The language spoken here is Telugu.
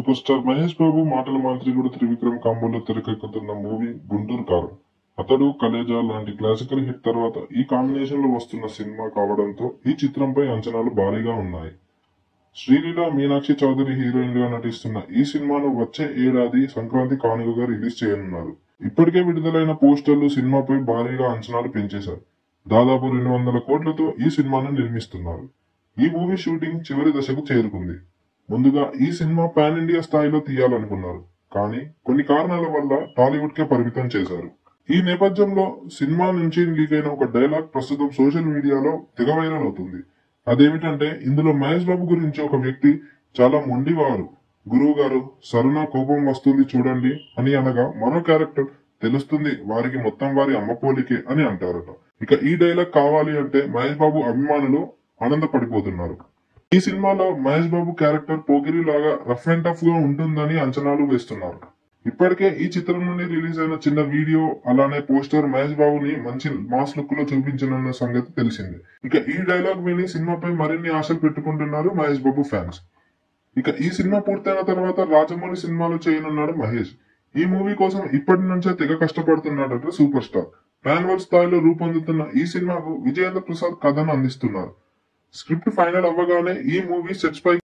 సూపర్ స్టార్ మహేష్ బాబు మాటల మాంత్రికుడు త్రివిక్రమ్ కాంబోలో తెరకెక్కుతున్న మూవీ గుంటూరు కారం అతడు కలేజా లాంటి క్లాసికల్ హిట్ తర్వాత ఈ కాంబినేషన్ లో వస్తున్న సినిమా కావడంతో ఈ చిత్రంపై అంచనాలు భారీగా ఉన్నాయి శ్రీలీల మీనాక్షి చౌదరి హీరోయిన్ గా నటిస్తున్న ఈ సినిమాను వచ్చే ఏడాది సంక్రాంతి కానుకగా రిలీజ్ చేయనున్నారు ఇప్పటికే విడుదలైన పోస్టర్లు సినిమాపై భారీగా అంచనాలు పెంచేశారు దాదాపు రెండు వందల కోట్లతో ఈ సినిమాను నిర్మిస్తున్నారు ఈ మూవీ షూటింగ్ చివరి దశకు చేరుకుంది ముందుగా ఈ సినిమా పాన్ ఇండియా స్థాయిలో తీయాలనుకున్నారు కానీ కొన్ని కారణాల వల్ల టాలీవుడ్ కే పరిమితం చేశారు ఈ నేపథ్యంలో సినిమా నుంచి లీక్ అయిన ఒక డైలాగ్ ప్రస్తుతం సోషల్ మీడియాలో తెగ వైరల్ అవుతుంది అదేమిటంటే ఇందులో మహేష్ బాబు గురించి ఒక వ్యక్తి చాలా మొండివారు గురువు గారు సరుణ కోపం వస్తుంది చూడండి అని అనగా మరో క్యారెక్టర్ తెలుస్తుంది వారికి మొత్తం వారి అమ్మ పోలికే అని అంటారట ఇక ఈ డైలాగ్ కావాలి అంటే మహేష్ బాబు అభిమానులు ఆనందపడిపోతున్నారు ఈ సినిమాలో మహేష్ బాబు క్యారెక్టర్ పోకిరి లాగా రఫ్ అండ్ టఫ్ గా ఉంటుందని అంచనాలు వేస్తున్నారు ఇప్పటికే ఈ చిత్రం నుండి రిలీజ్ అయిన చిన్న వీడియో అలానే పోస్టర్ మహేష్ బాబుని మంచి మాస్ లుక్ లో చూపించనున్న సంగతి తెలిసిందే ఇక ఈ డైలాగ్ విని సినిమాపై మరిన్ని ఆశలు పెట్టుకుంటున్నారు మహేష్ బాబు ఫ్యాన్స్ ఇక ఈ సినిమా పూర్తయిన తర్వాత రాజమౌళి సినిమాలు చేయనున్నాడు మహేష్ ఈ మూవీ కోసం ఇప్పటి నుంచే తెగ కష్టపడుతున్నాడట సూపర్ స్టార్ పాన్ వరల్డ్ స్థాయిలో రూపొందుతున్న ఈ సినిమాకు విజయేంద్ర ప్రసాద్ కథను అందిస్తున్నారు స్క్రిప్ట్ ఫైనల్ అవ్వగానే ఈ మూవీ సెట్స్ పై